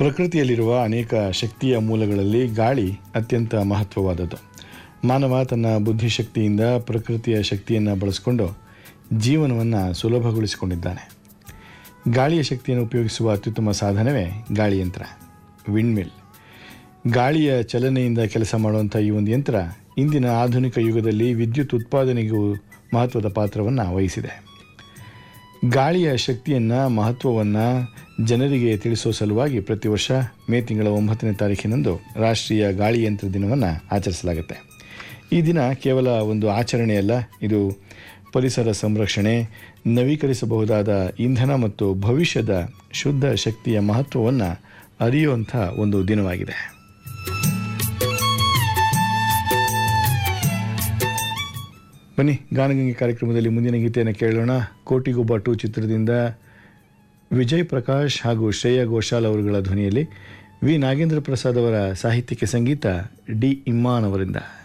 ಪ್ರಕೃತಿಯಲ್ಲಿರುವ ಅನೇಕ ಶಕ್ತಿಯ ಮೂಲಗಳಲ್ಲಿ ಗಾಳಿ ಅತ್ಯಂತ ಮಹತ್ವವಾದದ್ದು ಮಾನವ ತನ್ನ ಬುದ್ಧಿಶಕ್ತಿಯಿಂದ ಪ್ರಕೃತಿಯ ಶಕ್ತಿಯನ್ನು ಬಳಸಿಕೊಂಡು ಜೀವನವನ್ನು ಸುಲಭಗೊಳಿಸಿಕೊಂಡಿದ್ದಾನೆ ಗಾಳಿಯ ಶಕ್ತಿಯನ್ನು ಉಪಯೋಗಿಸುವ ಅತ್ಯುತ್ತಮ ಸಾಧನವೇ ಗಾಳಿಯಂತ್ರ ವಿಂಡ್ಮಿಲ್ ಗಾಳಿಯ ಚಲನೆಯಿಂದ ಕೆಲಸ ಮಾಡುವಂಥ ಈ ಒಂದು ಯಂತ್ರ ಇಂದಿನ ಆಧುನಿಕ ಯುಗದಲ್ಲಿ ವಿದ್ಯುತ್ ಉತ್ಪಾದನೆಗೂ ಮಹತ್ವದ ಪಾತ್ರವನ್ನು ವಹಿಸಿದೆ ಗಾಳಿಯ ಶಕ್ತಿಯನ್ನು ಮಹತ್ವವನ್ನು ಜನರಿಗೆ ತಿಳಿಸೋ ಸಲುವಾಗಿ ಪ್ರತಿ ವರ್ಷ ಮೇ ತಿಂಗಳ ಒಂಬತ್ತನೇ ತಾರೀಕಿನಂದು ರಾಷ್ಟ್ರೀಯ ಗಾಳಿಯಂತ್ರ ದಿನವನ್ನು ಆಚರಿಸಲಾಗುತ್ತೆ ಈ ದಿನ ಕೇವಲ ಒಂದು ಆಚರಣೆಯಲ್ಲ ಇದು ಪರಿಸರ ಸಂರಕ್ಷಣೆ ನವೀಕರಿಸಬಹುದಾದ ಇಂಧನ ಮತ್ತು ಭವಿಷ್ಯದ ಶುದ್ಧ ಶಕ್ತಿಯ ಮಹತ್ವವನ್ನು ಅರಿಯುವಂಥ ಒಂದು ದಿನವಾಗಿದೆ ಬನ್ನಿ ಗಾನಗಂಗೆ ಕಾರ್ಯಕ್ರಮದಲ್ಲಿ ಮುಂದಿನ ಗೀತೆಯನ್ನು ಕೇಳೋಣ ಕೋಟಿಗೊಬ್ಬ ಟು ಚಿತ್ರದಿಂದ ವಿಜಯ್ ಪ್ರಕಾಶ್ ಹಾಗೂ ಶ್ರೇಯಾ ಘೋಷಾಲ್ ಅವರುಗಳ ಧ್ವನಿಯಲ್ಲಿ ವಿ ನಾಗೇಂದ್ರ ಪ್ರಸಾದ್ ಅವರ ಸಾಹಿತ್ಯಕ್ಕೆ ಸಂಗೀತ ಡಿ ಇಮ್ಮಾನ್ ಅವರಿಂದ